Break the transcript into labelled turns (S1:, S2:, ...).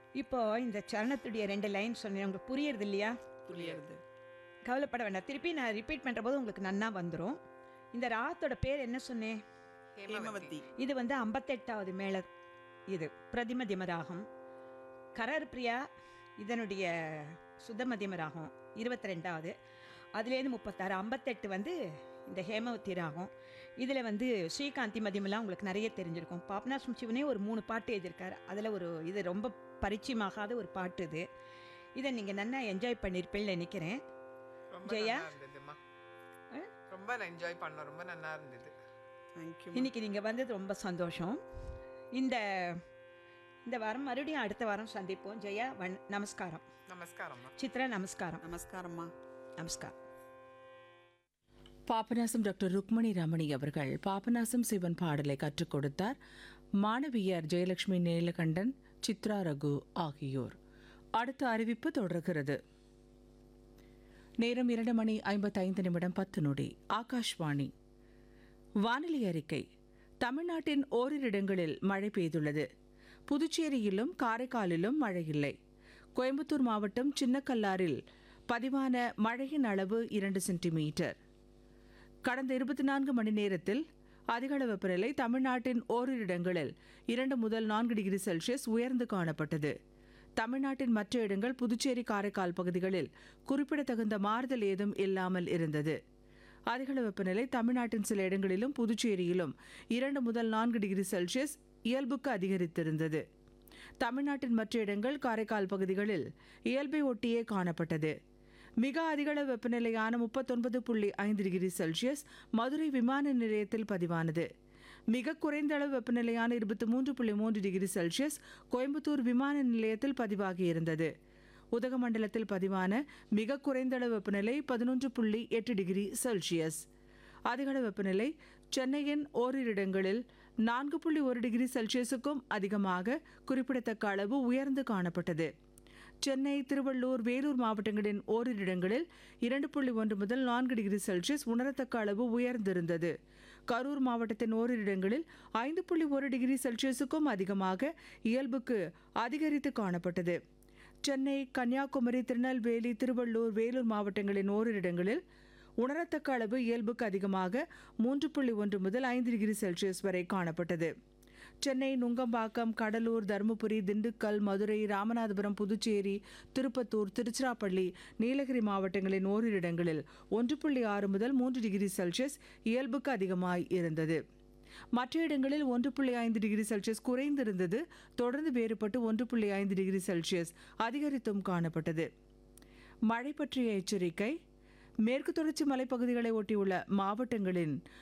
S1: இப்போ இந்த சரணத்துடைய ரெண்டு லைன் சொன்னேன் உங்களுக்கு புரியுறது இல்லையா
S2: புரியுது
S1: கவலைப்பட வேண்டாம் திருப்பி நான் ரிப்பீட் பண்ணுற போது உங்களுக்கு நன்னா வந்துடும் இந்த ராகத்தோட பேர் என்ன சொன்னேன்
S2: ஹேமவதி
S1: இது வந்து ஐம்பத்தெட்டாவது மேள இது பிரதிமதிம ராகம் கரர் பிரியா இதனுடைய சுத்தமதிம ராகம் இருபத்தி ரெண்டாவது அதுலேருந்து முப்பத்தாறு ஐம்பத்தெட்டு வந்து இந்த ஹேமவதி ராகம் இதில் வந்து ஸ்ரீகாந்தி மதியமெல்லாம் உங்களுக்கு நிறைய தெரிஞ்சிருக்கும் பாபநாசம் சிவனே ஒரு மூணு பாட்டு எழுதியிருக்காரு அதில் ஒரு இது ரொம்ப பரிச்சயமாகாத ஒரு பாட்டு இது இதை நீங்கள் நல்லா என்ஜாய் பண்ணியிருப்பேன்னு நினைக்கிறேன்
S3: ரொம்ப
S1: ஜெயா?
S3: நல்லா இருந்ததும்மா
S1: ஆ?
S3: ரொம்ப என்ஜாய் பண்ணோம் ரொம்ப நல்லா இருந்தது
S2: தேங்க்யூ
S1: இன்னைக்கு நீங்கள் வந்தது ரொம்ப சந்தோஷம் இந்த இந்த வாரம் மறுபடியும் அடுத்த வாரம் சந்திப்போம் ஜெயா வண் நமஸ்காரம்
S3: நமஸ்காரம்மா
S1: சித்ரா நமஸ்காரம்
S2: நமஸ்காரம்மா
S1: நமஸ்காரம்
S4: பாபநாசம் டாக்டர் ருக்மணி ரமணி அவர்கள் பாபநாசம் சிவன் பாடலை கற்றுக் கொடுத்தார் மாணவியர் ஜெயலட்சுமி நீலகண்டன் சித்ரா ரகு ஆகியோர் அடுத்த அறிவிப்பு தொடர்கிறது நேரம் இரண்டு மணி ஐம்பத்தைந்து நிமிடம் பத்து நொடி ஆகாஷ்வாணி வானிலை அறிக்கை தமிழ்நாட்டின் ஓரிரு இடங்களில் மழை பெய்துள்ளது புதுச்சேரியிலும் காரைக்காலிலும் மழை இல்லை கோயம்புத்தூர் மாவட்டம் சின்னக்கல்லாரில் பதிவான மழையின் அளவு இரண்டு சென்டிமீட்டர் கடந்த இருபத்தி நான்கு மணி நேரத்தில் அதிகள வெப்பநிலை தமிழ்நாட்டின் ஓரிரு இடங்களில் இரண்டு முதல் நான்கு டிகிரி செல்சியஸ் உயர்ந்து காணப்பட்டது தமிழ்நாட்டின் மற்ற இடங்கள் புதுச்சேரி காரைக்கால் பகுதிகளில் குறிப்பிடத்தகுந்த மாறுதல் ஏதும் இல்லாமல் இருந்தது அதிகள வெப்பநிலை தமிழ்நாட்டின் சில இடங்களிலும் புதுச்சேரியிலும் இரண்டு முதல் நான்கு டிகிரி செல்சியஸ் இயல்புக்கு அதிகரித்திருந்தது தமிழ்நாட்டின் மற்ற இடங்கள் காரைக்கால் பகுதிகளில் இயல்பை ஒட்டியே காணப்பட்டது மிக அதிகள வெப்பநிலையான முப்பத்தொன்பது புள்ளி ஐந்து டிகிரி செல்சியஸ் மதுரை விமான நிலையத்தில் பதிவானது மிக குறைந்த அளவு வெப்பநிலையான இருபத்தி மூன்று புள்ளி மூன்று டிகிரி செல்சியஸ் கோயம்புத்தூர் விமான நிலையத்தில் பதிவாகியிருந்தது உதகமண்டலத்தில் பதிவான மிக குறைந்த அளவு வெப்பநிலை பதினொன்று புள்ளி எட்டு டிகிரி செல்சியஸ் அதிகள வெப்பநிலை சென்னையின் ஓரிரு இடங்களில் நான்கு புள்ளி ஒரு டிகிரி செல்சியஸுக்கும் அதிகமாக குறிப்பிடத்தக்க அளவு உயர்ந்து காணப்பட்டது சென்னை திருவள்ளூர் வேலூர் மாவட்டங்களின் ஓரிரு இடங்களில் இரண்டு புள்ளி ஒன்று முதல் நான்கு டிகிரி செல்சியஸ் உணரத்தக்க அளவு உயர்ந்திருந்தது கரூர் மாவட்டத்தின் ஓரிரு இடங்களில் ஐந்து புள்ளி ஒரு டிகிரி செல்சியஸுக்கும் அதிகமாக இயல்புக்கு அதிகரித்து காணப்பட்டது சென்னை கன்னியாகுமரி திருநெல்வேலி திருவள்ளூர் வேலூர் மாவட்டங்களின் ஓரிரு இடங்களில் உணரத்தக்க அளவு இயல்புக்கு அதிகமாக மூன்று புள்ளி ஒன்று முதல் ஐந்து டிகிரி செல்சியஸ் வரை காணப்பட்டது சென்னை நுங்கம்பாக்கம் கடலூர் தருமபுரி திண்டுக்கல் மதுரை ராமநாதபுரம் புதுச்சேரி திருப்பத்தூர் திருச்சிராப்பள்ளி நீலகிரி மாவட்டங்களின் ஓரிரு இடங்களில் ஒன்று புள்ளி ஆறு முதல் மூன்று டிகிரி செல்சியஸ் இயல்புக்கு அதிகமாய் இருந்தது மற்ற இடங்களில் ஒன்று புள்ளி ஐந்து டிகிரி செல்சியஸ் குறைந்திருந்தது தொடர்ந்து வேறுபட்டு ஒன்று புள்ளி ஐந்து டிகிரி செல்சியஸ் அதிகரித்தும் காணப்பட்டது மழை பற்றிய எச்சரிக்கை மேற்கு தொடர்ச்சி மலைப்பகுதிகளை ஒட்டியுள்ள மாவட்டங்களின்